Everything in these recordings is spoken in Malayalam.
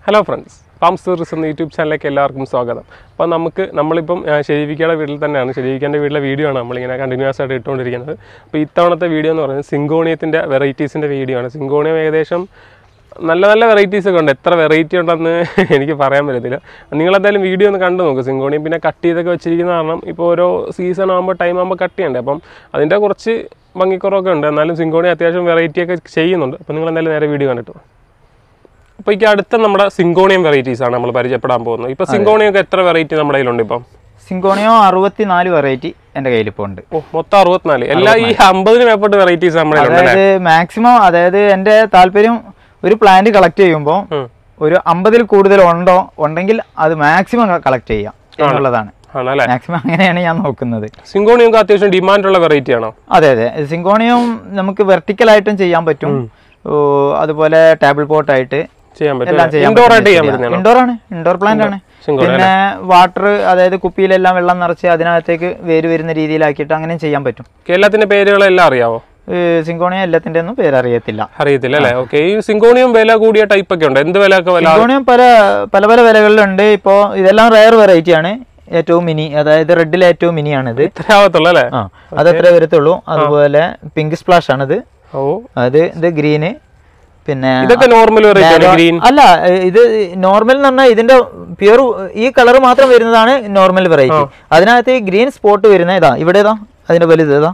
ഹലോ ഫ്രണ്ട്സ് ഫാം ടൂറിസ്റ്റ് എന്ന യൂട്യൂബ് ചാനലിലേക്ക് എല്ലാവർക്കും സ്വാഗതം അപ്പോൾ നമുക്ക് നമ്മളിപ്പം ആ, ശരീവിക്കയുടെ വീട്ടിൽ തന്നെയാണ് ശരീവിക്കേൻ്റെ വീട്ടിലെ വീഡിയോ ആണ് നമ്മളിങ്ങനെ കണ്ടിന്യൂസ് ആയിട്ട് ഇട്ടുകൊണ്ടിരിക്കുന്നത് അപ്പോൾ ഇത്തവണത്തെ വീഡിയോ എന്ന് പറയുന്നത് സിങ്കോണിയത്തിൻ്റെ വെറൈറ്റീസിൻ്റെ വീഡിയോ ആണ് സിങ്കോണിയം ഏകദേശം നല്ല നല്ല വെറൈറ്റീസ് ഒക്കെ ഉണ്ട് എത്ര വെറൈറ്റി ഉണ്ടെന്ന് എനിക്ക് പറയാൻ പറ്റത്തില്ല നിങ്ങളെന്തായാലും വീഡിയോ ഒന്ന് കണ്ടു നോക്ക് സിങ്കോണിയം പിന്നെ കട്ട് ചെയ്തൊക്കെ വെച്ചിരിക്കുന്ന കാരണം ഇപ്പോൾ ഓരോ സീസൺ ആകുമ്പോൾ ടൈം ആകുമ്പോൾ കട്ട് ചെയ്യണ്ടേ അപ്പം അതിൻ്റെ കുറച്ച് ഭംഗിക്കുറവൊക്കെ ഉണ്ട് എന്നാലും സിങ്കോണി അത്യാവശ്യം വെറൈറ്റി ഒക്കെ ചെയ്യുന്നുണ്ട് അപ്പോൾ നിങ്ങൾ എന്തായാലും നേരെ വീഡിയോ കണ്ടിട്ട് വാ. അപ്പോൾ ഈ അടുത്ത നമ്മുടെ സിങ്കോണിയം വെറൈറ്റീസ് ആണ് നമ്മൾ പരിചയപ്പെടാൻ പോകുന്നത് ഇപ്പോൾ സിങ്കോണിയം ഒക്കെ എത്ര വെറൈറ്റി നമ്മുടെ കയ്യിലുണ്ട് ഇപ്പം സിങ്കോണിയോ അറുപത്തിനാല് വെറൈറ്റി എൻ്റെ കയ്യിലിപ്പോൾ ഉണ്ട് ഓ മൊത്തം അറുപത്തിനാല് എല്ലാ ഈ അമ്പതിന് മേപ്പെട്ട് വെറൈറ്റീസ് നമ്മുടെ കയ്യിലുണ്ട് അതായത് മാക്സിമം അതായത് എൻ്റെ താല്പര്യം ഒരു പ്ലാന്റ് കളക്ട് ചെയ്യുമ്പോൾ ഉം. ഒരു അമ്പതിൽ കൂടുതൽ ഉണ്ടോ ഉണ്ടെങ്കിൽ അത് മാക്സിമം കളക്ട് ചെയ്യാം എന്നുള്ളതാണ് ആണല്ലേ മാക്സിമം അങ്ങനെയാണ് ഞാൻ നോക്കുന്നത് സിങ്കോണിയം ഒക്കെ അത്യാവശ്യം ഡിമാൻഡുള്ള വെറൈറ്റി ആണോ അതെ അതെ സിങ്കോണിയം നമുക്ക് വെർട്ടിക്കലായിട്ടും ചെയ്യാൻ പറ്റും ഓ, അതുപോലെ ടേബിൾ പോട്ടായിട്ട് ചെയ്യാൻ പറ്റും എല്ലാം ചെയ്യാൻ ഇൻഡോർ ആയിട്ട് ചെയ്യാൻ പറ്റുന്നതാണോ ഇൻഡോർ ആണ് ഇൻഡോർ പ്ലാന്റ് ആണ് സിങ്കോണിയം പിന്നെ വാട്ടർ അതായത് കുപ്പിയിലെല്ലാം വെള്ളം നിറച്ച് അതിനകത്തേക്ക് വേര് വരുന്ന രീതിയിലാക്കിയിട്ട് അങ്ങനെയും ചെയ്യാൻ പറ്റും എല്ലാത്തിന്റെ പേരുകളെല്ലാം അറിയാവോ ഈ സിങ്കോണിയം എല്ലാത്തിൻ്റെ ഒന്നും പേരറിയത്തില്ല അറിയത്തില്ല അല്ലേ ഓക്കെ ഈ സിങ്കോണിയം വില കൂടിയ ടൈപ്പ് ഒക്കെ ഉണ്ട് എന്ത് വില ഒക്കെ വില സിങ്കോണിയം പല പല പല വിലകളിലുണ്ട് ഇപ്പോൾ ഇതെല്ലാം റയർ വെറൈറ്റി ആണ് ഏറ്റവും മിനി അതായത് റെഡിലെ ഏറ്റവും മിനി ആണിത് ഇത്ര ആവത്തുള്ളൂ അല്ലേ ആ അതത്രേ വരത്തുള്ളൂ അതുപോലെ പിങ്ക് സ്പ്ലാഷ് ആണിത് ഓ അത് ഇത് ഗ്രീന് പിന്നെ ഇതൊക്കെ നോർമൽ വെറൈറ്റി ആണ് ഗ്രീൻ അല്ല ഇത് നോർമൽ എന്ന് പറഞ്ഞാൽ ഇതിന്റെ പ്യൂർ ഈ കളർ മാത്രം വരുന്നതാണ് നോർമൽ വെറൈറ്റി അതിനകത്ത് ഈ ഗ്രീൻ സ്പോട്ട് വരുന്ന ഇതാ ഇവിടെ ഇതാ അതിന്റെ വലുത് ഇതാ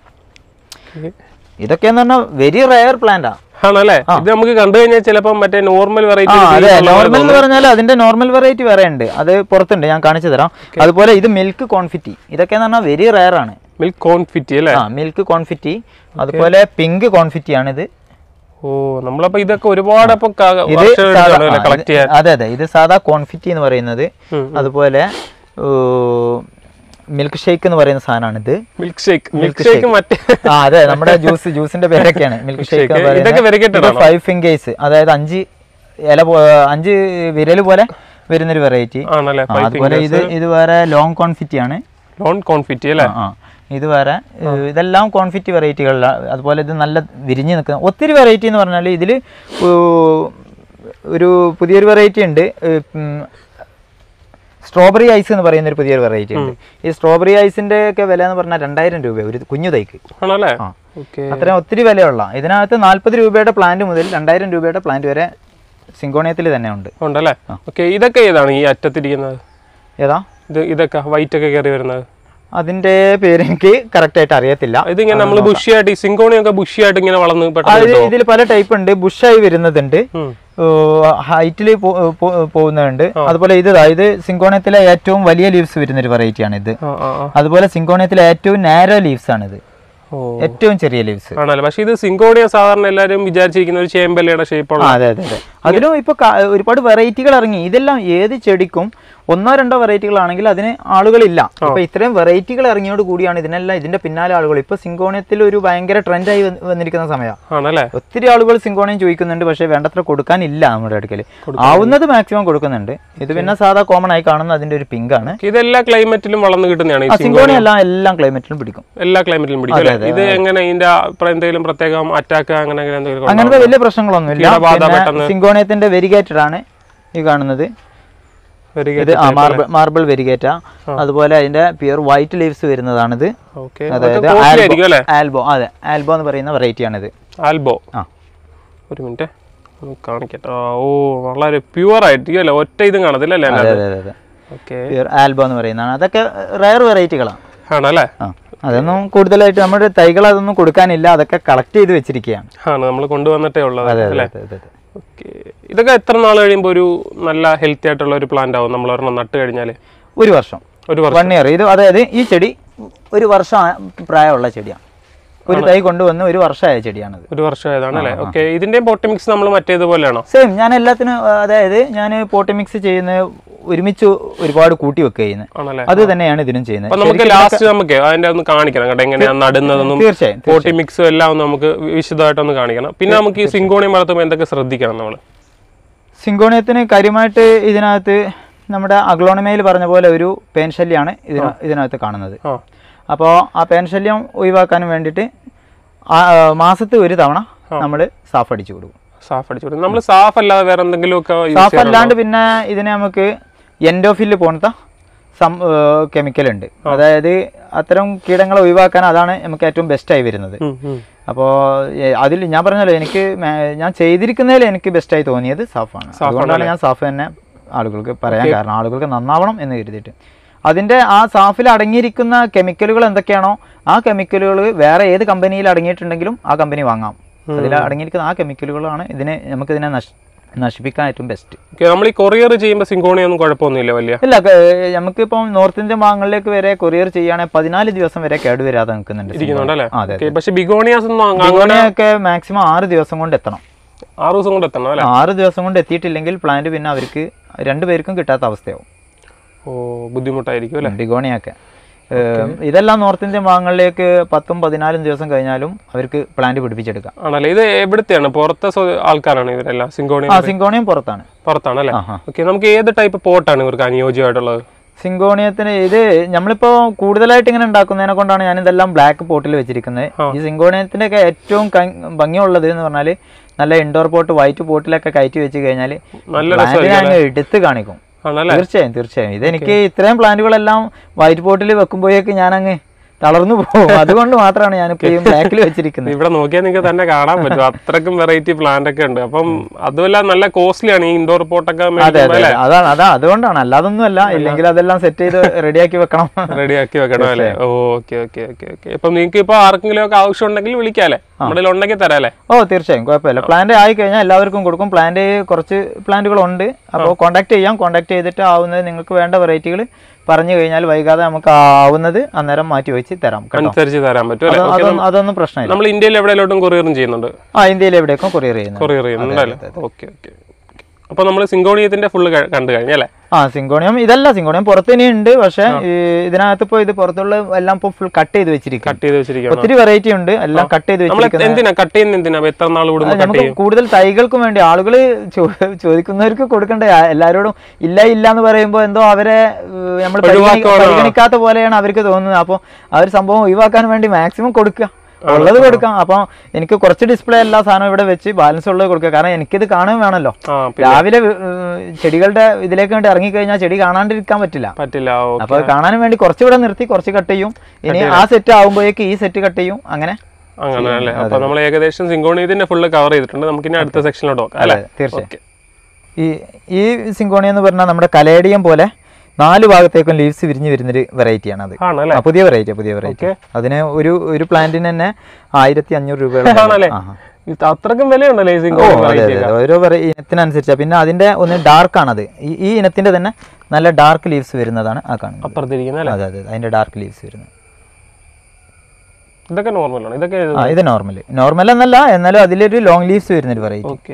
ഇതൊക്കെ എന്ന് പറഞ്ഞാൽ വെരി റയർ പ്ലാന്റാ ആണല്ലേ ഇത് നമുക്ക് കണ്ടു കഴിഞ്ഞാൽ ചിലപ്പോൾ മറ്റേ നോർമൽ ആ വെറൈറ്റി അതെ നോർമൽ എന്ന് പറഞ്ഞാൽ അതിന്റെ നോർമൽ വെറൈറ്റി വേറെ ഉണ്ട് അത് പുറത്തുണ്ട് ഞാൻ കാണിച്ചു തരാം അതുപോലെ ഇത് മിൽക്ക് കോൺഫിറ്റി ഇതൊക്കെ എന്ന് പറഞ്ഞാൽ വെരി റയർ ആണ് മിൽക്ക് കോൺഫിറ്റി അല്ലേ ആ മിൽക്ക് കോൺഫിറ്റി അതുപോലെ പിങ്ക് കോൺഫിറ്റി ആണിത് ഓ നമ്മളപ്പോ ഇതൊക്കെ ഒരുപാട് അപ്പൊ ഇത് സാധാ- ആ, കളക്ട് ഇത് ചെയ്യാൻ അതെ അതെ ഇത് സാധാ കോൺഫിറ്റി എന്ന് പറയുന്നത് ഉം, അതുപോലെ മിൽക്ക് ഷേക്ക് എന്ന് പറയുന്ന സാധനമാണിത് മിൽക്ക് ഷേക്ക് മിൽക്ക് ഷേക്ക് മറ്റേ ആ അതെ നമ്മുടെ ജ്യൂസ് ജ്യൂസിന്റെ പേരൊക്കെയാണ് മിൽക്ക് ഷേക്ക് Shake. ഇതൊക്കെ variegated ആണോ? ഫൈവ് ഫിംഗേഴ്സ് അതായത് അഞ്ച് ഇല പോ- അഞ്ച് വിരല് പോലെ വരുന്നൊരു വെറൈറ്റി ആണല്ലേ അതുപോലെ ഇത് ഇത് വേറെ ലോങ് കോൺഫിറ്റി ആണ് ലോൺ കോൺഫിറ്റി അല്ലേ ആ ഇത് വേറെ ഏഹ് ഇതെല്ലാം കോൺഫിറ്റി വെറൈറ്റികളിലാണ് അതുപോലെ ഇത് നല്ല വിരിഞ്ഞ് നിൽക്കുന്ന ഒത്തിരി വെറൈറ്റി എന്ന് പറഞ്ഞാൽ ഇതിൽ ഒരു പുതിയൊരു വെറൈറ്റി ഉണ്ട് സ്ട്രോബെറി ഐസ് എന്ന് പറയുന്ന ഒരു പുതിയൊരു വെറൈറ്റി ഉണ്ട് ഈ സ്ട്രോബെറി ഐസിന്റെ ഒക്കെ വില എന്ന് പറഞ്ഞാൽ രണ്ടായിരം രൂപ ഒരു കുഞ്ഞു തൈക്ക് ആണല്ലേ ആ. ഓക്കെ അത്രയും ഒത്തിരി വിലയുള്ള ഇതിനകത്ത് നാൽപ്പത് രൂപയുടെ പ്ലാന്റ് മുതൽ രണ്ടായിരം രൂപയുടെ പ്ലാന്റ് വരെ സിങ്കോണിയത്തിൽ തന്നെ ഉണ്ട് ഉണ്ടല്ലേ ഓക്കെ ഇതൊക്കെ ഏതാണ് ഈ അറ്റത്തിരിക്കുന്നത് ഏതാ ഇത് ഇതൊക്കെ വൈറ്റ് ഒക്കെ കയറി വരുന്നത് അതിന്റെ പേര് എനിക്ക് കറക്റ്റ് ആയിട്ട് അറിയത്തില്ല ഇതിങ്ങനെ നമ്മൾ ബുഷിയായിട്ട് ഈ സിങ്കോണിയൊക്കെ ബുഷിയായിട്ട് ഇങ്ങനെ വളർന്ന് പെട്ടെന്ന് അത് കിട്ടുമോ? ഇതിൽ പല ടൈപ്പ് ഉണ്ട് ബുഷായി വരുന്നതുണ്ട് ഉം. ഹൈറ്റിൽ പോകുന്നുണ്ട് അതുപോലെ ഇത് ദാ, ഇത് സിങ്കോണിയത്തിലെ ഏറ്റവും വലിയ ലീവ്സ് വരുന്ന ഒരു വെറൈറ്റി ആണ് ഇത് ആ, ആ, ആ. അതുപോലെ സിങ്കോണിയത്തിലെ ഏറ്റവും നാരോ ലീവ്സ് ആണ് ഇത് ഓ ഏറ്റവും ചെറിയ ലീവ്സ് ആണല്ലേ പക്ഷെ ഇത് സിങ്കോണിയ സാധാരണ എല്ലാരും വിചാരിച്ചിരിക്കുന്ന ഒരു ചേമ്പലയുടെ ഷേപ്പുള്ള അതെ അതെ അതെ അതിലും ഇപ്പൊ ക- ഒരുപാട് വെറൈറ്റികൾ ഇറങ്ങി ഇതെല്ലാം ഏത് ചെടിക്കും ഒന്നോ രണ്ടോ വെറൈറ്റികളാണെങ്കിൽ അതിന് ആളുകളില്ല ഇപ്പൊ ഇത്രയും വെറൈറ്റികൾ ഇറങ്ങിയോട് കൂടിയാണ് ഇതിനെല്ലാം ഇതിന്റെ പിന്നാലെ ആളുകൾ ഇപ്പൊ സിങ്കോണിയത്തിൽ ഒരു ഭയങ്കര ട്രെൻഡായി വന്നിരിക്കുന്ന സമയമാണ് ആണല്ലേ ഒത്തിരി ആളുകൾ സിങ്കോണിയം ചോദിക്കുന്നുണ്ട് പക്ഷേ വേണ്ടത്ര കൊടുക്കാനില്ല നമ്മുടെ അടുക്കൽ ആവുന്നത് മാക്സിമം കൊടുക്കുന്നുണ്ട് ഇത് പിന്നെ സാധാ കോമൺ ആയി കാണുന്ന അതിന്റെ ഒരു പിങ്ക് ആണ് ഇതെല്ലാ ക്ലൈമറ്റിലും വളർന്ന് കിട്ടുന്നതാണ് ഈ ആ സിങ്കോണി എല്ലാം എല്ലാം ക്ലൈമറ്റിലും പിടിക്കും എല്ലാ ക്ലൈമറ്റിലും പിടിക്കും അല്ലേ ഇത് എങ്ങനെ ഇതിന്റെ പ്ര- എന്തെങ്കിലും പ്രത്യേകം അറ്റാക്ക് അങ്ങനെ അങ്ങനെ എന്തെങ്കിലും ഉണ്ടോ? അങ്ങനത്തെ വലിയ പ്രശ്നങ്ങളൊന്നുമില്ല കീടബാധ പിന്നെ പെട്ടെന്ന്? സിങ്കോണിയത്തിന്റെ വെരിഗേറ്റഡ് ആണ് ഈ കാണുന്നത് Very good. ഇത് ആ മാർബിൾ മാർബിൾ വെരിഗേറ്റ അതുപോലെ അതിന്റെ പ്യൂർ വൈറ്റ് ലീവ്സ് വരുന്നതാണിത് Okay. അതായത് അതൊക്കെ costly ആയിരിക്കും അല്ലേ ആൽബോ അതെ ആൽബോ എന്ന് പറയുന്ന വെറൈറ്റി ആണിത് ആൽബോ ആ ഒരു മിനിറ്റ് ഒന്ന് കാണിക്കട്ടെ ആ, ഓ വളരെ പ്യുവർ ആയിരിക്കും അല്ലേ ഒറ്റ ഇതും കാണത്തില്ല അല്ലേ അതെ അതെ അതെ ഓക്കെ പ്യൂർ ആൽബോ എന്ന് പറയുന്നതാണ് അതൊക്കെ റയർ വെറൈറ്റികളാണ് ആണല്ലേ ആ അതൊന്നും കൂടുതലായിട്ട് നമ്മുടെ തൈകൾ അതൊന്നും കൊടുക്കാനില്ല അതൊക്കെ കളക്ട് ചെയ്ത് വെച്ചിരിക്കുകയാണ് ആണ് നമ്മൾ കൊണ്ടുവന്നിട്ടേ ഉള്ളത് അതെ അതെ അല്ലേ അതെ അതെ അതെ ഓക്കെ ഇതൊക്കെ എത്ര നാൾ കഴിയുമ്പോൾ ഒരു നല്ല ഹെൽത്തി ആയിട്ടുള്ള ഒരു പ്ലാന്റ് ആവും നമ്മൾ ഒരെണ്ണം നട്ട് കഴിഞ്ഞാൽ ഒരു വർഷം ഒരു വർഷം വൺ ഇയർ ഇത് അതായത് ഈ ചെടി ഒരു വർഷം ആ- പ്രായമുള്ള ചെടിയാണ് ഒരു തൈ കൊണ്ടുവന്ന് ഒരു വർഷമായ ചെടിയാണിത് ഒരു വർഷം ആയതാണ് അല്ലേ ഓക്കെ ഇതിന്റെയും പോട്ടിമിക്സ് നമ്മൾ മറ്റേതുപോലെയാണോ സെയിം ഞാൻ എല്ലാത്തിനും ആ, അതായത് ഞാൻ പോട്ടി മിക്സ് ചെയ്യുന്ന ഒരുമിച്ച് ഒരുപാട് കൂട്ടി വെക്കുക ചെയ്യുന്നത് ആണല്ലേ അത് തന്നെയാണ് ഇതിനും ചെയ്യുന്നത് അപ്പൊ നമുക്ക് ലാസ്റ്റ് നമുക്ക് അതിന്റെ ഒന്ന് കാണിക്കണം കേട്ടോ എങ്ങനെയാ നടുന്നതെന്നും തീർച്ചയായും പോട്ടി മിക്സും എല്ലാം ഒന്ന് നമുക്ക് വിശദമായിട്ടൊന്ന് കാണിക്കണം പിന്നെ നമുക്ക് ഈ സിങ്കോണിയം വളർത്തുമ്പോൾ എന്തൊക്കെ ശ്രദ്ധിക്കണം നമ്മൾ സിങ്കോണിയത്തിന് കാര്യമായിട്ട് ഇതിനകത്ത് നമ്മുടെ അഗ്ലോണമയിൽ പറഞ്ഞ പോലെ ഒരു പേൻ ശല്യമാണ് ഇതിന ഇതിനകത്ത് കാണുന്നത് ആ അപ്പോൾ ആ പേൻ ശല്യം ഒഴിവാക്കാനും വേണ്ടിയിട്ട് ആ, മാസത്തിൽ ഒരു തവണ നമ്മൾ സാഫ് അടിച്ചു കൊടുക്കും സാഫ് അടിച്ചു കൊടുക്കും നമ്മൾ സാഫ് അല്ലാതെ വേറെ എന്തെങ്കിലും ഒക്കെ use സാഫ് ചെയ്യാറുണ്ടോ? അല്ലാണ്ട് പിന്നെ ഇതിനെ നമുക്ക് എൻഡോഫില്ല് പോണത്ത സം കെമിക്കൽ ഉണ്ട് അതായത് അത്തരം കീടങ്ങളെ ഒഴിവാക്കാൻ അതാണ് നമുക്ക് ഏറ്റവും ബെസ്റ്റായി വരുന്നത് ഉം, ഉം. അപ്പോൾ അതിൽ ഞാൻ പറഞ്ഞല്ലോ എനിക്ക് മേ- ഞാൻ ചെയ്തിരിക്കുന്നതിൽ എനിക്ക് ബെസ്റ്റായി തോന്നിയത് സാഫാണ് അതുകൊണ്ടാണ് ഞാൻ സാഫ് തന്നെ ആളുകൾക്ക് പറയാൻ കാരണം ആളുകൾക്ക് നന്നാവണം എന്ന് കരുതിയിട്ട് അതിൻ്റെ ആ സാഫിൽ അടങ്ങിയിരിക്കുന്ന കെമിക്കലുകൾ എന്തൊക്കെയാണോ ആ കെമിക്കലുകൾ വേറെ ഏത് കമ്പനിയിൽ അടങ്ങിയിട്ടുണ്ടെങ്കിലും ആ കമ്പനി വാങ്ങാം അതിൽ അടങ്ങിയിരിക്കുന്ന ആ കെമിക്കലുകളാണ് ഇതിനെ നമുക്കിതിനെ നശ് നശിപ്പിക്കാൻ ഏറ്റവും ബെസ്റ്റ് Okay, നമ്മൾ ഈ കൊറിയർ ചെയ്യുമ്പോൾ സിങ്കോണി ഒന്നും കുഴപ്പമൊന്നുമില്ല വലിയ ഇല്ല ക- നമുക്കിപ്പം നോർത്ത് ഇന്ത്യൻ ഭാഗങ്ങളിലേക്ക് വരെ കൊറിയർ ചെയ്യുകയാണെങ്കിൽ പതിനാല് ദിവസം വരെ കേടുവരാതെ നിൽക്കുന്നുണ്ട് ഇരിക്കുന്നുണ്ടല്ലേ ആ, അതെ Okay, പക്ഷെ ബിഗോണിയാസ് ഒന്നും അങ്ങ് അങ്ങനെ ബിഗോണിയൊക്കെ മാക്സിമം ആറ് ദിവസം കൊണ്ട് എത്തണം ആറ് ദിവസം കൊണ്ട് എത്തണം അല്ലേ ആറ് ദിവസം കൊണ്ട് എത്തിയിട്ടില്ലെങ്കിൽ പ്ലാന്റ് പിന്നെ അവർക്ക് രണ്ടുപേർക്കും കിട്ടാത്ത അവസ്ഥയാവും ഓ ബുദ്ധിമുട്ടായിരിക്കും അല്ലേ ബിഗോണിയൊക്കെ ഏഹ്, ഇതെല്ലാം നോർത്ത് ഇന്ത്യൻ ഭാഗങ്ങളിലേക്ക് പത്തും പതിനാലും ദിവസം കഴിഞ്ഞാലും അവർക്ക് പ്ലാന്റ് പിടിപ്പിച്ചെടുക്കാം ആണല്ലേ ഇത് എവിടുത്തെയാണ് പുറത്തെ സ്വ- ആൾക്കാരാണ് ഇവരെല്ലാം സിങ്കോണി ആ സിങ്കോണിയം പുറത്താണ് പുറത്താണ് അല്ലേ ആഹാ. ഓക്കെ നമുക്ക് ഏത് ടൈപ്പ് പോട്ടാണ് ഇവർക്ക് അനുയോജ്യമായിട്ടുള്ളത് സിങ്കോണിയത്തിന് ഇത് നമ്മളിപ്പോ കൂടുതലായിട്ട് ഇങ്ങനെ ഉണ്ടാക്കുന്നതിനെ കൊണ്ടാണ് ഞാൻ ഇതെല്ലാം ബ്ലാക്ക് പോട്ടിൽ വെച്ചിരിക്കുന്നത് ഈ സിങ്കോണിയത്തിന്റെ ഒക്കെ ഏറ്റവും ക- ഭംഗിയുള്ളത് എന്ന് പറഞ്ഞാൽ നല്ല ഇൻഡോർ പോട്ട് വൈറ്റ് പോട്ടിലൊക്കെ കയറ്റി വെച്ച് കഴിഞ്ഞാൽ നല്ല പ്ലാന്റിനെ അങ്ങ് എടുത്ത് കാണിക്കും ആണല്ലേ തീർച്ചയായും തീർച്ചയായും ഇതെനിക്ക് ഇത്രയും പ്ലാന്റുകളെല്ലാം വൈറ്റ് പോട്ടിൽ വെക്കുമ്പോഴേക്ക് ഞാൻ അങ്ങ് തളർന്നു പോകും അതുകൊണ്ട് മാത്രമാണ് ഞാൻ ഇപ്പോൾ ഈ ബ്ലാക്കിൽ വെച്ചിരിക്കുന്നത് ഇവിടെ നോക്കിയാൽ നിങ്ങൾക്ക് തന്നെ കാണാൻ പറ്റും അത്രക്കും വെറൈറ്റി പ്ലാന്റ് ഒക്കെ ഉണ്ട് അപ്പം അതുമല്ല നല്ല കോസ്റ്റ്ലി ആണ് ഈ ഇൻഡോർ പോട്ടൊക്കെ അതെ അതെ അതെ. അതാണ് അതാ അതുകൊണ്ടാണ് അല്ലാതൊന്നും അല്ല ഇല്ലെങ്കിൽ അതെല്ലാം സെറ്റ് ചെയ്ത് റെഡിയാക്കി വെക്കണം റെഡി ആക്കി വെക്കണം അല്ലേ ഓക്കെ ഓക്കെ ഓക്കെ ഓക്കെ ഇപ്പം നിങ്ങൾക്ക് ഇപ്പൊ ആർക്കെങ്കിലും ഒക്കെ ആവശ്യം ഉണ്ടെങ്കിൽ വിളിക്കാല്ലേ നമ്മുടെ ഉണ്ടെങ്കിൽ തരാം അല്ലേ ഓ തീർച്ചയായും കുഴപ്പമില്ല പ്ലാന്റ് ആയി കഴിഞ്ഞാൽ എല്ലാവർക്കും കൊടുക്കും പ്ലാന്റ് കുറച്ച് പ്ലാന്റുകൾ ഉണ്ട് അപ്പോൾ കോൺടാക്ട് ചെയ്യാം കോൺടാക്ട് ചെയ്തിട്ട് ആവുന്നത് നിങ്ങൾക്ക് വേണ്ട വെറൈറ്റികൾ പറഞ്ഞു കഴിഞ്ഞാൽ വൈകാതെ നമുക്ക് ആവുന്നത് അന്നേരം മാറ്റി വെച്ച് തരാം കേട്ടോ അനുസരിച്ച് തരാൻ പറ്റും അല്ലേ അത് അതൊന്നും അതൊന്നും പ്രശ്നമില്ല നമ്മൾ ഇന്ത്യയിൽ എവിടെയെല്ലോട്ടും കൊറിയറും ചെയ്യുന്നുണ്ട് ആ ഇന്ത്യയിൽ എവിടേക്കും കൊറിയർ ചെയ്യുന്നത് കൊറിയർ ചെയ്യുന്നുണ്ട് അല്ലേ ഓക്കെ ഓക്കെ അപ്പൊ നമ്മൾ സിങ്കോണിയത്തിന്റെ ഫുള്ള് കണ്ടു കഴിഞ്ഞല്ലേ ആ സിങ്കോണിയം ഇതല്ല സിങ്കോണിയം പുറത്ത് ഇനി ഉണ്ട് പക്ഷേ ഈ ഇതിനകത്ത് ഇപ്പോൾ ഇത് പുറത്തുള്ള എല്ലാം ഇപ്പോൾ ഫുൾ കട്ട് ചെയ്ത് വെച്ചിരിക്കും കട്ട് ചെയ്ത് വെച്ചിരിക്കണം ഒത്തിരി വെറൈറ്റി ഉണ്ട് എല്ലാം കട്ട് ചെയ്ത് നമ്മൾ വെച്ചിരിക്കുന്നത് എന്തിനാ കട്ട് ചെയ്യുന്ന എന്തിനാ അപ്പൊ എത്ര നാൾ കൂടുമ്പോൾ കട്ട് നമുക്ക് ചെയ്യും കൂടുതൽ തൈകൾക്കും വേണ്ടി ആളുകൾ ചോദിക്കുന്നവർക്ക് കൊടുക്കണ്ടേ ആ, എല്ലാവരോടും ഇല്ല ഇല്ല എന്ന് പറയുമ്പോൾ എന്തോ അവരെ നമ്മൾ ഒഴിവാക്കുകയാണോ? പരിഗണിക്കാത്ത പോലെയാണ് അവർക്ക് തോന്നുന്നത് അപ്പോൾ ആ ഒരു സംഭവം ഒഴിവാക്കാൻ വേണ്ടി മാക്സിമം കൊടുക്കുക ഉള്ളത് കൊടുക്കാം അപ്പോൾ എനിക്ക് കുറച്ച് ഡിസ്പ്ലേ എല്ലാ സാധനവും ഇവിടെ വെച്ച് ബാലൻസ് ഉള്ളത് കൊടുക്കുക കാരണം എനിക്കിത് കാണുകയും വേണമല്ലോ ആ പിന്നെ രാവിലെ ഏർ, ചെടികളുടെ ഇതിലേക്ക് വേണ്ടി ഇറങ്ങിക്കഴിഞ്ഞാൽ ചെടി കാണാണ്ടിരിക്കാൻ പറ്റില്ല പറ്റില്ല ഓക്കെ അപ്പൊ അത് കാണാനും വേണ്ടി കുറച്ച് ഇവിടെ നിർത്തി കുറച്ച് കട്ട് ചെയ്യും ഇനി ആ സെറ്റ് ആകുമ്പോഴേക്ക് ഈ സെറ്റ് കട്ട് ചെയ്യും അങ്ങനെ അങ്ങനെ അല്ലേ അപ്പൊ നമ്മൾ ഏകദേശം സിങ്കോണിയത്തിന്റെ ഫുള്ള് കവർ ചെയ്തിട്ടുണ്ട് നമുക്ക് ഇനി അടുത്ത സെക്ഷനിലോട്ട് നോക്കാം അല്ലേ അതെ, തീർച്ചയായും ഓക്കെ ഈ ഈ സിങ്കോണി എന്ന് പറഞ്ഞാൽ നമ്മുടെ കലേഡിയം പോലെ നാല് ഭാഗത്തേക്കും ലീവ്സ് വിരിഞ്ഞ് വരുന്നൊരു വെറൈറ്റിയാണ് അത് ആണല്ലേ ആ, പുതിയ വെറൈറ്റി പുതിയ വെറൈറ്റി അതിന് ഒരു ഒരു പ്ലാന്റിന് തന്നെ ആയിരത്തി അഞ്ഞൂറ് രൂപയോളം ആണല്ലേ ആ, ആ. ഇത് അത്രക്കും വിലയുണ്ടല്ലേ ഈ ഓ സിങ്കോണി അതെ variety അതെ ഒക്കെ? അതെ. ഓരോ വെറൈ- ഇനത്തിനനുസരിച്ചാണ് പിന്നെ അതിന്റെ ഒന്ന് ഡാർക്ക് ആണത് ഈ ഈ ഇനത്തിന്റെ തന്നെ നല്ല ഡാർക്ക് ലീവ്സ് വരുന്നതാണ് ആ കാണുന്നത് അപ്പുറത്തിരിക്കുന്ന അല്ലേ അതെ അതെ അതിന്റെ ഡാർക്ക് ലീവ്സ് വരുന്നത് ഇതൊക്കെ നോർമലാണ് ഇതൊക്കെ ആ ഇത് നോർമൽ നോർമൽ എന്നല്ല എന്നാലും അതിലൊരു ലോങ് ലീവ്സ് വരുന്നൊരു വെറൈറ്റി ഓക്കെ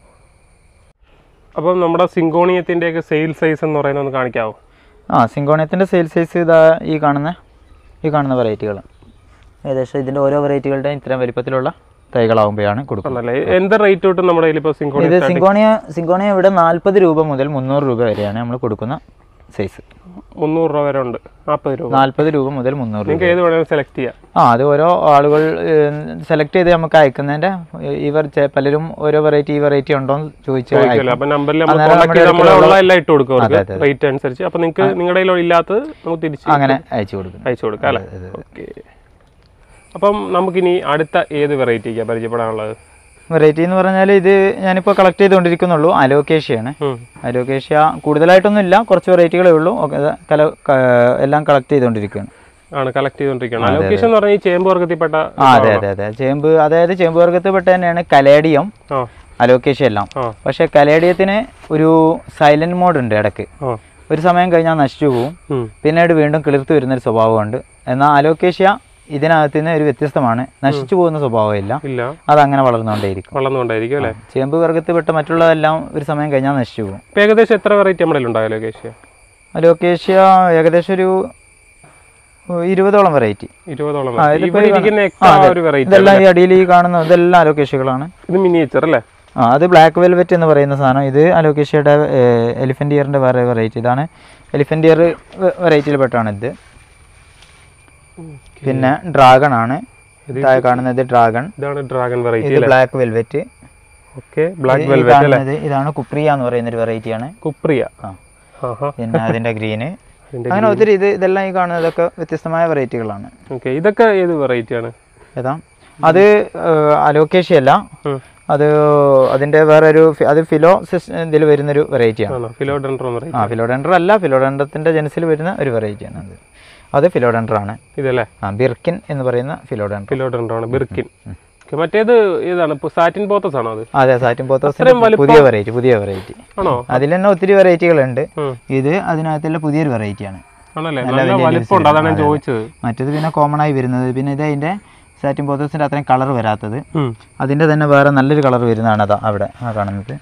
അപ്പം നമ്മുടെ സിങ്കോണിയത്തിന്റെ ഒക്കെ സെയിൽ സൈസ് എന്ന് പറയുന്നത് ഒന്ന് കാണിക്കാവോ ആ സിങ്കോണിയത്തിൻ്റെ സെയിൽ സൈസ് ഇതാ ഈ കാണുന്ന ഈ കാണുന്ന വെറൈറ്റികൾ ഏകദേശം ഇതിൻ്റെ ഓരോ വെറൈറ്റികളുടെ ഇത്രയും വലിപ്പത്തിലുള്ള തൈകളാവുമ്പോഴാണ് കൊടുക്കുന്നത് ആണല്ലേ എന്ത് റേറ്റ് തൊട്ട് നമ്മുടെ കയ്യിൽ ഇപ്പോൾ സിങ്കോണി ഇത് സിങ്കോണിയ സിങ്കോണിയ ഇവിടെ നാൽപ്പത് രൂപ മുതൽ മുന്നൂറ് രൂപ വരെയാണ് നമ്മൾ കൊടുക്കുന്ന സൈസ് മുന്നൂറ് രൂപ വരെ ഉണ്ട് നാൽപ്പത് രൂപ നാൽപ്പത് രൂപ മുതൽ മുന്നൂറ് രൂപ നിങ്ങൾക്ക് ഏത് വേണമെങ്കിലും സെലക്ട് ചെയ്യാം ആ അത് ഓരോ ആളുകൾ സെലക്ട് ചെയ്ത് നമുക്ക് അയക്കുന്നതിൻ്റെ ഇവർ ചെ- പലരും ഓരോ വെറൈറ്റി ഈ വെറൈറ്റി ഉണ്ടോ എന്ന് ചോദിച്ച് ചോദിക്കുമല്ലോ അപ്പൊ നമ്പറിൽ നമ്മൾ അന്നേരം കോൺടാക്ട് ചെയ്ത് നമ്മുടെ നമ്മളെ ഉള്ള എല്ലാം ഇട്ട് കൊടുക്കും അതെ, അവർക്ക് റേറ്റ് അനുസരിച്ച് അപ്പൊ നിങ്ങൾക്ക് നിങ്ങളുടെ കയ്യിൽ ഇല്ലാത്തത് നമുക്ക് തിരിച്ച് അങ്ങനെ അയച്ചു കൊടുക്കുന്നു അയച്ചു കൊടുക്കാം അല്ലേ ഓക്കെ അപ്പം നമുക്കിനി അടുത്ത ഏത് വെറൈറ്റിക്കാണ് പരിചയപ്പെടാനുള്ളത് വെറൈറ്റി എന്ന് പറഞ്ഞാൽ ഇത് ഞാനിപ്പോൾ കളക്ട് ചെയ്തുകൊണ്ടിരിക്കുന്നുള്ളൂ അലോക്കേഷ്യയാണ് ഉം. അലോക്കേഷ്യ കൂടുതലായിട്ടൊന്നും ഇല്ല കുറച്ച് വെറൈറ്റികളേ ഉള്ളൂ ഒക്കെ ഇത് കല ക- എല്ലാം കളക്ട് ചെയ്തുകൊണ്ടിരിക്കുകയാണ് ആണ് കളക്ട് ചെയ്തുകൊണ്ടിരിക്കുന്നത് ലൊക്കേഷൻ എന്ന് പറഞ്ഞാൽ ഈ ചേമ്പ് വർഗത്തിൽപ്പെട്ട ആ അതെ അതെ അതെ ചേമ്പ് അതായത് ചേമ്പ് വർഗത്തിൽപ്പെട്ട തന്നെയാണ് കലേഡിയം ആ അലോക്കേഷ്യ എല്ലാം ആ പക്ഷേ കലേഡിയത്തിന് ഒരു സൈലന്റ് മോഡ് ഉണ്ട് ഇടയ്ക്ക് ആ ഒരു സമയം കഴിഞ്ഞാൽ നശിച്ചു പോകും ഉം. പിന്നീട് വീണ്ടും കിളിർത്ത് വരുന്നൊരു സ്വഭാവമുണ്ട് എന്നാൽ അലോക്കേഷ്യ ഇതിനകത്ത് നിന്ന് ഒരു വ്യത്യസ്തമാണ് നശിച്ചു പോകുന്ന സ്വഭാവമില്ല ഇല്ല അതങ്ങനെ വളർന്നുകൊണ്ടേയിരിക്കും വളർന്നുകൊണ്ടായിരിക്കും അല്ലേ ചേമ്പ് വർഗത്തിൽപ്പെട്ട മറ്റുള്ളതെല്ലാം ഒരു സമയം കഴിഞ്ഞാൽ നശിച്ചു പോകും ഇപ്പൊ ഏകദേശം എത്ര വെറൈറ്റി നമ്മുടെ ഉണ്ടാവും ലൊക്കേഷൻ അലോക്കേഷ്യ ഏകദേശം ഒരു ഇരുപതോളം വെറൈറ്റി ഇരുപതോളം ആ, variety. ഇതിപ്പോ ഇവിടെ ഈ ഇരിക്കുന്ന കാണുന്ന- എക്സ്ട്രാ ആ, അതെ. ഒരു വെറൈറ്റി ഇതെല്ലാം ഈ അടിയിൽ ഈ കാണുന്ന ഇതെല്ലാം അലോക്കേഷ്യകളാണ് ഇത് മിനിയേച്ചർ അല്ലേ ആ അത് ബ്ലാക്ക് വെൽവെറ്റ് എന്ന് പറയുന്ന സാധനം ഇത് അലോക്കേഷ്യയുടെ എലിഫന്റ് ഇയറിന്റെ വേറെ വെറൈറ്റി ഇതാണ് എലിഫന്റ് ഇയർ വെറൈറ്റിയിൽപ്പെട്ടാണ് ഇത് പിന്നെ ഡ്രാഗൺ ആണ് താഴെ കാണുന്നത് ഡ്രാഗൺ ഇതാണ് ഡ്രാഗൺ വെറൈറ്റി ഇത് ബ്ലാക്ക് വെൽവെറ്റ് ഓക്കെ ബ്ലാക്ക് ഈ വെൽവെറ്റ് അല്ലേ കാണുന്നത് ഇതാണ് കുപ്രിയ എന്ന് പറയുന്ന ഒരു വെറൈറ്റിയാണ് കുപ്രിയ ആ ആഹാ പിന്നെ അതിന്റെ ഗ്രീന് അതിന്റെ അങ്ങനെ ഒത്തിരി ഇത് ഇതെല്ലാം ഈ കാണുന്നതൊക്കെ വ്യത്യസ്തമായ വെറൈറ്റികളാണ് ഓക്കെ ഇതൊക്കെ ഏത് വെറൈറ്റി ആണ് ഏതാ അത് അലോക്കേഷ്യ അല്ല ഉം. അത് അതിന്റെ വേറെ ഒരു ഫി- അത് ഫിലോ ഇതിൽ വരുന്നൊരു വെറൈറ്റിയാണ് ആണോ ഫിലോഡെൻഡ്രോൺ വെറൈറ്റി ആ ഫിലോഡെൻഡർ അല്ല ഫിലോഡെൻഡത്തിന്റെ ജനസിൽ വരുന്ന ഒരു വെറൈറ്റിയാണ് അത് അത് ഫിലോഡെൻഡർ ആണ് ഇതല്ലേ ആ ബിർക്കിൻ എന്ന് പറയുന്ന ഫിലോഡെൻഡർ ഫിലോഡെൻഡ്രോൺ ബിർക്കിൻ Okay, മറ്റേത് ഏതാണ് ഇപ്പൊ സാറ്റിൻ പോത്തസ് ആണോ അത് അതെ സാറ്റിൻ പോത്തോസിന്റെ അത്രയും വലിപ്പം? പുതിയ വെറൈറ്റി പുതിയ വെറൈറ്റി ആണോ അതിൽ തന്നെ ഒത്തിരി വെറൈറ്റികളുണ്ട് ഉം. ഇത് അതിനകത്തുള്ള പുതിയൊരു വെറൈറ്റിയാണ് ആണല്ലേ നല്ല വലിപ്പമുണ്ട് അതാണ് ഞാൻ ചോദിച്ചത് മറ്റേത് പിന്നെ കോമൺ ആയി വരുന്നത് പിന്നെ ഇത് അതിന്റെ സാറ്റിൻ പോത്തോസിന്റെ അത്രയും കളർ വരാത്തത് ഉം. അതിന്റെ തന്നെ വേറെ നല്ലൊരു കളർ വരുന്നതാണ് അതാ അവിടെ ആ കാണുന്നത്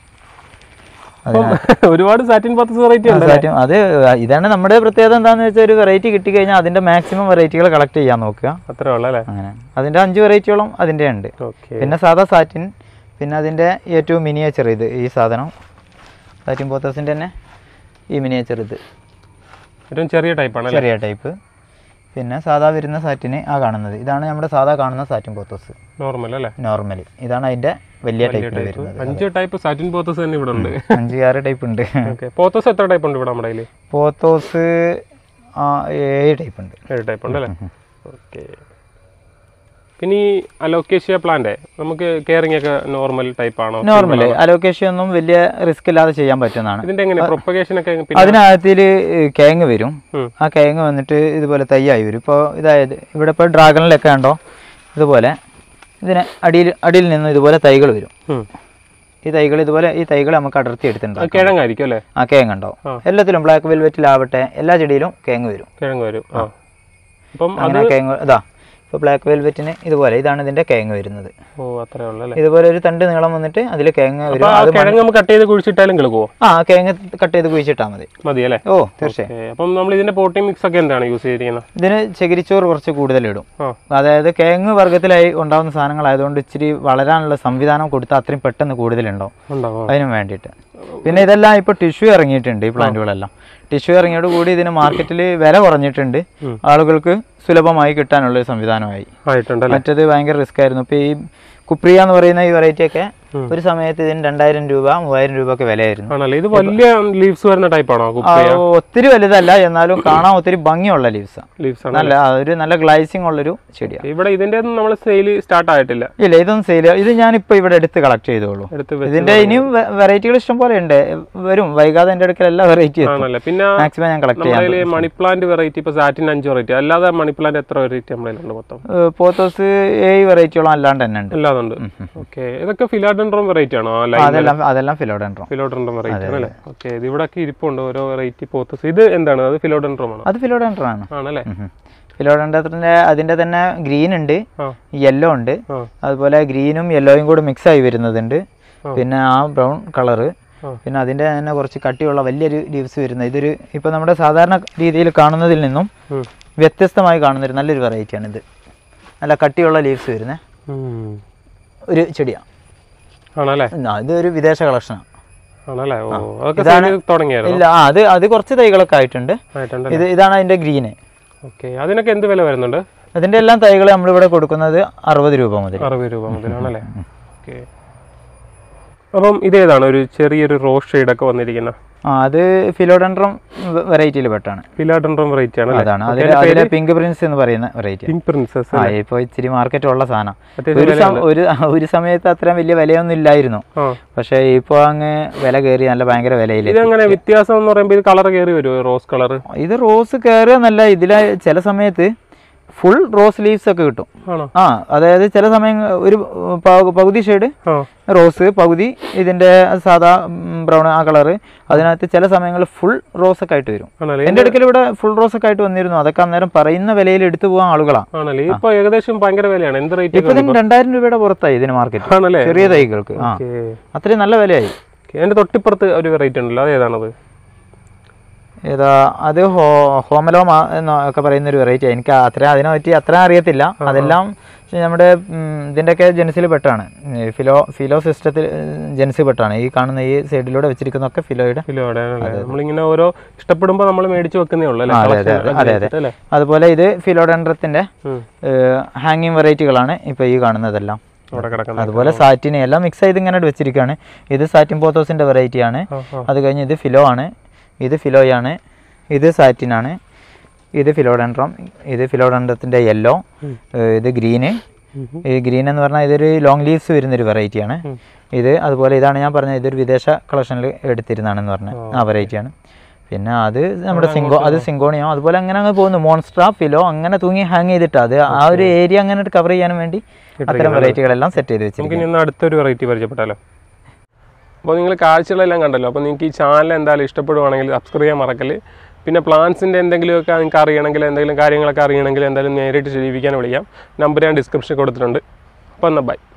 അപ്പം ഒരുപാട് സാറ്റിൻ പോത്തസ് വെറൈറ്റി ഉണ്ട് സാറ്റിൻ അത് ഇതാണ് നമ്മുടെ പ്രത്യേകത എന്താണെന്ന് വെച്ചാൽ ഒരു വെറൈറ്റി കിട്ടിക്കഴിഞ്ഞാൽ അതിന്റെ മാക്സിമം വെറൈറ്റികൾ കളക്ട് ചെയ്യാൻ നോക്കുക അത്രേ ഉള്ളു അല്ലേ അങ്ങനെ അതിന്റെ അഞ്ച് വെറൈറ്റിയോളം അതിന്റെ ഉണ്ട് ഓക്കെ പിന്നെ സാധാ സാറ്റിൻ പിന്നെ അതിന്റെ ഏറ്റവും മിനിയേച്ചർ ഇത് ഈ സാധനം സാറ്റിൻ പോത്തോസിന്റെ തന്നെ ഈ മിനിയേച്ചർ ഇത് ഏറ്റവും ചെറിയ ടൈപ്പ് ആണ് ചെറിയ ടൈപ്പ് പിന്നെ സാധാ വരുന്ന സാറ്റിന് ആ കാണുന്നത് ഇതാണ് നമ്മുടെ സാധാ കാണുന്ന സാറ്റിൻ പോത്തോസ് നോർമൽ അല്ലേ നോർമലി ഇതാണ് അതിന്റെ വലിയ ടൈപ്പിൽ ടൈപ്പ് വരുന്നത് അഞ്ച് ടൈപ്പ് സാറ്റിൻ പോത്തസ് തന്നെ ഇവിടെ ഉണ്ട് അഞ്ച് ആറ് ടൈപ്പ് ഉണ്ട് ഓക്കെ പോത്തസ് എത്ര ടൈപ്പ് ഉണ്ട് ഇവിടെ നമ്മുടെ കയ്യിൽ പോത്തോസ് ആ ഏഴ് ടൈപ്പ് ഉണ്ട് ഏഴ് ടൈപ്പ് ഉണ്ട് അല്ലേ ഓക്കെ പിന്നെ ഈ അലോക്കേഷ്യ പ്ലാന്റ് നമുക്ക് കെയറിംഗ് ഒക്കെ നോർമൽ ടൈപ്പ് ആണോ നോർമല് അലോക്കേഷൻ ഒന്നും വലിയ റിസ്ക് ഇല്ലാതെ ചെയ്യാൻ പറ്റുന്നതാണ് ഇതിന്റെ എങ്ങനെ പ്രൊപ്പഗേഷൻ ഒക്കെ പിന്നെ അതിനകത്തിൽ കിഴങ്ങ് വരും ഉം. ആ കിഴങ്ങ് വന്നിട്ട് ഇതുപോലെ തൈയായി വരും ഇപ്പോൾ ഇതായത് ഇവിടെ ഇപ്പോൾ ഡ്രാഗണിലൊക്കെ ഉണ്ടോ ഇതുപോലെ ഇതിന് അടിയിൽ അടിയിൽ നിന്ന് ഇതുപോലെ തൈകൾ വരും ഉം. ഈ തൈകൾ ഇതുപോലെ ഈ തൈകൾ നമുക്ക് അടർത്തി എടുത്തിട്ടുണ്ട് അത് കിഴങ്ങായിരിക്കും അല്ലേ ആ കിഴങ്ങ് ഉണ്ടാവും ആ. എല്ലാത്തിലും ബ്ലാക്ക് വെൽവെറ്റിലാവട്ടെ എല്ലാ ചെടിയിലും കിഴങ്ങ് വരും കിഴങ്ങ് വരും ആ അപ്പം അത് അങ്ങനെ കിഴങ്ങ് ഇതാ ഇപ്പോൾ ബ്ലാക്ക് വെൽവെറ്റിന് ഇതുപോലെ ഇതാണ് ഇതിന്റെ കിഴങ്ങ് വരുന്നത് ഓ അത്രേ ഉള്ളു അല്ലേ ഇതുപോലെ ഒരു തണ്ട് നീളം വന്നിട്ട് അതിൽ കിഴങ്ങ് അപ്പൊ വരും ആ കിഴങ്ങ് നമുക്ക് കട്ട് ചെയ്ത് കുഴിച്ചിട്ടാലും കിളുക്കുവോ ആ കിഴങ്ങ് കട്ട് ചെയ്ത് കുഴിച്ചിട്ടാൽ മതി മതി അല്ലേ ഓ തീർച്ചയായും ഓക്കേ. അപ്പം നമ്മൾ ഇതിന്റെ പോട്ടിംഗ് മിക്സ് ഒക്കെ എന്താണ് യൂസ് ചെയ്തിരിക്കുന്നത് ഇതിന് ചകിരിച്ചോറ് കുറച്ച് കൂടുതൽ ഇടും ആ അതായത് കിഴങ്ങ് വർഗ്ഗത്തിലായി ഉണ്ടാകുന്ന സാധനങ്ങളായതുകൊണ്ട് ഇച്ചിരി വളരാനുള്ള സംവിധാനം കൊടുത്താൽ അത്രയും പെട്ടെന്ന് കൂടുതലുണ്ടാവും ഉണ്ടാവും അതിന് വേണ്ടിയിട്ട് പിന്നെ ഇതെല്ലാം ഇപ്പോൾ ടിഷ്യൂ ഇറങ്ങിയിട്ടുണ്ട് ഈ പ്ലാന്റുകളെല്ലാം ടിഷ്യൂ ഇറങ്ങിയോട് കൂടി ഇതിന് മാർക്കറ്റിൽ വില കുറഞ്ഞിട്ടുണ്ട് ഉം. ആളുകൾക്ക് സുലഭമായി കിട്ടാനുള്ള ഒരു സംവിധാനമായി ആയിട്ടുണ്ടല്ലേ മറ്റത് ഭയങ്കര റിസ്ക് ആയിരുന്നു ഇപ്പോൾ ഈ കുപ്രിയ എന്ന് പറയുന്ന ഈ വെറൈറ്റി ഒക്കെ ഒരു സമയത്ത് ഇതിന് രണ്ടായിരം രൂപ മൂവായിരം രൂപ ഒക്കെ വിലയായിരുന്നു ആണല്ലേ ഇത് വലിയ ലീവ്സ് വരുന്ന ടൈപ്പ് ആണോ ആ, ഒത്തിരി വലുതല്ല എന്നാലും കാണാൻ ഒത്തിരി ഭംഗിയുള്ള ലീവ്സാണ് ലീവ്സ് ആണ് നല്ല ആ, ഒരു നല്ല ഗ്ലൈസിങ് ഉള്ളൊരു ചെടിയാണ് ഇവിടെ ഇതിന്റെ ഒന്നും നമ്മൾ സെയിൽ സ്റ്റാർട്ട് ആയിട്ടില്ല ഇല്ല ഇതൊന്നും സെയിൽ ഇത് ഞാനിപ്പോൾ ഇവിടെ എടുത്ത് കളക്ട് ചെയ്തോളൂ എടുത്ത് വെച്ച് ഇതിന്റെ ഇനിയും വെറൈറ്റികൾ ഇഷ്ടം പോലെ ഉണ്ട് വരും വൈകാതെ എൻ്റെ അടുക്കൽ എല്ലാ വെറൈറ്റി ആണല്ലേ പിന്നെ മാക്സിമം ഞാൻ കളക്ട് ചെയ്യാം നമ്മുടെ മണി പ്ലാന്റ് വെറൈറ്റി ഇപ്പൊ സാറ്റിൻ അഞ്ച് വെറൈറ്റി അല്ലാതെ മണി പ്ലാന്റ് എത്ര വെറൈറ്റി നമ്മുടെ കയ്യിലുണ്ട് മൊത്തം പോത്തോസ് ഏഴ് വെറൈറ്റിയോളം അല്ലാണ്ട് തന്നെ ഉണ്ട് അല്ലാതുണ്ട് ഓക്കെ ഇതൊക്കെ ഫിലാഡൻഡ്രോം വെറൈറ്റി ആണോ ആ ലൈൻ അതെല്ലാം അതെല്ലാം ഫിലോഡൻഡ്രോം ഫിലോഡൻഡ്രോം വെറൈറ്റി ആണല്ലേ ഓക്കെ ഇത് ഇവിടെ ഒക്കെ ഇരിപ്പുണ്ട് ഓരോ വെറൈറ്റി പോത്തസ് ഇത് എന്താണ് അത് ഫിലോഡൻഡ്രോം ആണോ അത് ഫിലോഡൻഡ്രോം ആണ് ആണല്ലേ ഫിലോഡൻഡ്രത്തിന്റെ അതിന്റെ തന്നെ ഗ്രീൻ ഉണ്ട് ആ യെല്ലോ ഉണ്ട് ആ അതുപോലെ ഗ്രീനും യെല്ലോയും കൂടെ മിക്സ് ആയി വരുന്നതുണ്ട് പിന്നെ ആ ബ്രൗൺ കളറ് ആ. പിന്നെ അതിന്റെ തന്നെ കുറച്ച് കട്ടിയുള്ള വലിയൊരു ലീവ്സ് വരുന്നത് ഇതൊരു ഇപ്പൊ നമ്മുടെ സാധാരണ രീതിയിൽ കാണുന്നതിൽ നിന്നും ഉം. വ്യത്യസ്തമായി കാണുന്നൊരു നല്ലൊരു വെറൈറ്റിയാണ് ഇത് നല്ല കട്ടിയുള്ള ലീവ്സ് വരുന്നത് ഉം. ഒരു ചെടിയാണ് ആണല്ലേ ഇത് ഒരു വിദേശ കളക്ഷനാണ് ആണല്ലേ ഓ അതൊക്കെ സെയിൽ തുടങ്ങിയായിരുന്നു ഇല്ല ആ അത് അത് കുറച്ച് തൈകളൊക്കെ ആയിട്ടുണ്ട് ആയിട്ടുണ്ട് ഇത് ഇതാണ് അതിന്റെ ഗ്രീന് ഓക്കെ അതിനൊക്കെ എന്ത് വില വരുന്നുണ്ട് അതിന്റെ എല്ലാം തൈകൾ നമ്മളിവിടെ കൊടുക്കുന്നത് അറുപത് രൂപ മുതൽ അറുപത് രൂപ മുതലാണല്ലേ ഓക്കെ അപ്പം ഇതേതാണ് ഒരു ചെറിയൊരു റോസ് ഷെയ്ഡൊക്കെ വന്നിരിക്കുന്ന ആ അത് ഫിലോഡൻഡ്രം വെറൈറ്റിയിൽ പെട്ടാണ് ഫിലാഡൻഡ്രോം വെറൈറ്റി ആണ് അതാണ് അതിൽ അതിലെ പിങ്ക് പ്രിൻസ് എന്ന് പറയുന്ന വെറൈറ്റി പിങ്ക് പ്രിൻസസ് ആ ഇപ്പൊ ഇച്ചിരി മാർക്കറ്റ് ഉള്ള സാധനം അത്യാവശ്യം ഒരു സം- ഒരു ഒരു സമയത്ത് അത്രയും വലിയ വിലയൊന്നും ഇല്ലായിരുന്നു ആ പക്ഷെ ഇപ്പൊ അങ്ങ് വില കയറി നല്ല ഭയങ്കര വിലയില്ല ഇതെങ്ങനെ വ്യത്യാസം എന്ന് പറയുമ്പോൾ ഇത് കളർ കയറി വരുമോ റോസ് കളർ ഇത് റോസ് കയറുക എന്നല്ല ഇതിലെ ചില സമയത്ത് ഫുൾ റോസ് ലീവ്സ് ഒക്കെ കിട്ടും ആണോ ആ അതായത് ചില സമയം ഒരു പ- പകുതി ഷെയ്ഡ് ആ റോസ് പകുതി ഇതിന്റെ സാധാ ബ്രൗൺ ആ കളറ് അതിനകത്ത് ചില സമയങ്ങളിൽ ഫുൾ റോസ് ഒക്കെ ആയിട്ട് വരും ആണല്ലേ എന്റെ അടുക്കൽ ഇവിടെ ഫുൾ റോസ് ഒക്കെ ആയിട്ട് വന്നിരുന്നു അതൊക്കെ അന്നേരം പറയുന്ന വിലയിൽ എടുത്തു പോകാൻ ആളുകളാണ് ആണല്ലേ ഇപ്പൊ ഏകദേശം ഭയങ്കര വിലയാണ് എന്ത് റേറ്റ് ഇപ്പൊ ഇതിന് രണ്ടായിരം രൂപയുടെ പുറത്തായി ഇതിന് മാർക്കറ്റ് ആണല്ലേ ചെറിയ തൈകൾക്ക് ആ ഓക്കെ അത്രയും നല്ല വിലയായി എന്റെ തൊട്ടിപ്പുറത്ത് ഒരു വെറൈറ്റി ഉണ്ടല്ലോ അത് ഏതാണത് ഏതാ അത് ഹോ ഹോമലോമ എന്നൊക്കെ പറയുന്ന ഒരു വെറൈറ്റി എനിക്ക് അത്ര അതിനെ പറ്റി അത്ര അറിയത്തില്ല അതെല്ലാം നമ്മുടെ ഉം, ഇതിന്റെയൊക്കെ ജനസിൽ പെട്ടാണ് ഈ ഫിലോ ഫിലോ സിസ്റ്റത്തിൽ ജനസിൽ പെട്ടാണ് ഈ കാണുന്ന ഈ സൈഡിലൂടെ വെച്ചിരിക്കുന്നതൊക്കെ ഫിലോയുടെ കിലോയുടെ ആണല്ലേ നമ്മളിങ്ങനെ ഓരോ ഇഷ്ടപ്പെടുമ്പോ നമ്മൾ മേടിച്ച് വെക്കുന്നേ ഉള്ളൂ അല്ലേ ആ, അതെ, Collection അതെ, ഒക്കെ അതെ, വെച്ചിട്ട് അല്ലേ അതുപോലെ ഇത് ഫിലോഡൻഡ്രത്തിന്റെ ഉം. ഹാങ്ങിങ് വെറൈറ്റികളാണ് ഇപ്പൊ ഈ കാണുന്നതെല്ലാം അവിടെ കിടക്കുന്നത് അതുപോലെ സാറ്റിന് എല്ലാം മിക്സ് ചെയ്ത് ഇങ്ങനെ വെച്ചിരിക്കുകയാണ് ഇത് സാറ്റിൻ പോത്തോസിന്റെ വെറൈറ്റി ആണ് ആ, ആ. അത് കഴിഞ്ഞ് ഇത് ഫിലോ ആണ് ഇത് ഫിലോയാണ് ഇത് സാറ്റിനാണ് ഇത് ഫിലോഡൻഡ്രം ഇത് ഫിലോഡൻഡ്രത്തിന്റെ യെല്ലോ ഇത് ഗ്രീന് ഉം. ഈ ഗ്രീൻ എന്ന് പറഞ്ഞാൽ ഇതൊരു ലോങ് ലീവ്സ് വരുന്നൊരു വെറൈറ്റിയാണ് ഇത് അതുപോലെ ഇതാണ് ഞാൻ പറഞ്ഞത് ഇതൊരു വിദേശ കളക്ഷനിൽ എടുത്തിരുന്നാണെന്ന് പറഞ്ഞ ആ വെറൈറ്റിയാണ് പിന്നെ അത് നമ്മുടെ സിങ്കോ അത് സിങ്കോണിയോ അതുപോലെ അങ്ങനെ അങ്ങ് പോകുന്നു മോൺസ്ട്ര ഫിലോ അങ്ങനെ തൂങ്ങി ഹാങ് ചെയ്തിട്ട് അത് ആ ഒരു ഏരിയ അങ്ങനെ കവർ ചെയ്യാൻ വേണ്ടി അത്തരം വെറൈറ്റികളെല്ലാം സെറ്റ് ചെയ്ത് വെച്ചിരിക്കും നമുക്ക് ഇനി ഒന്ന് അടുത്തൊരു വെറൈറ്റി പരിചയപ്പെട്ടാലോ അപ്പോൾ നിങ്ങൾ കാഴ്ചകളെല്ലാം കണ്ടല്ലോ അപ്പോൾ നിങ്ങൾക്ക് ഈ ചാനൽ എന്തായാലും ഇഷ്ടപ്പെടുവാണെങ്കിൽ സബ്സ്ക്രൈബ് ചെയ്യാൻ മറക്കല് പിന്നെ പ്ലാൻസിൻ്റെ എന്തെങ്കിലുമൊക്കെ നിങ്ങൾക്ക് അറിയണമെങ്കിൽ എന്തെങ്കിലും കാര്യങ്ങളൊക്കെ അറിയണമെങ്കിൽ എന്തായാലും നേരിട്ട് ജീവിക്കാൻ വിളിക്കാം നമ്പർ ഞാൻ ഡിസ്ക്രിപ്ഷൻ കൊടുത്തിട്ടുണ്ട് അപ്പോൾ എന്നാൽ ബൈ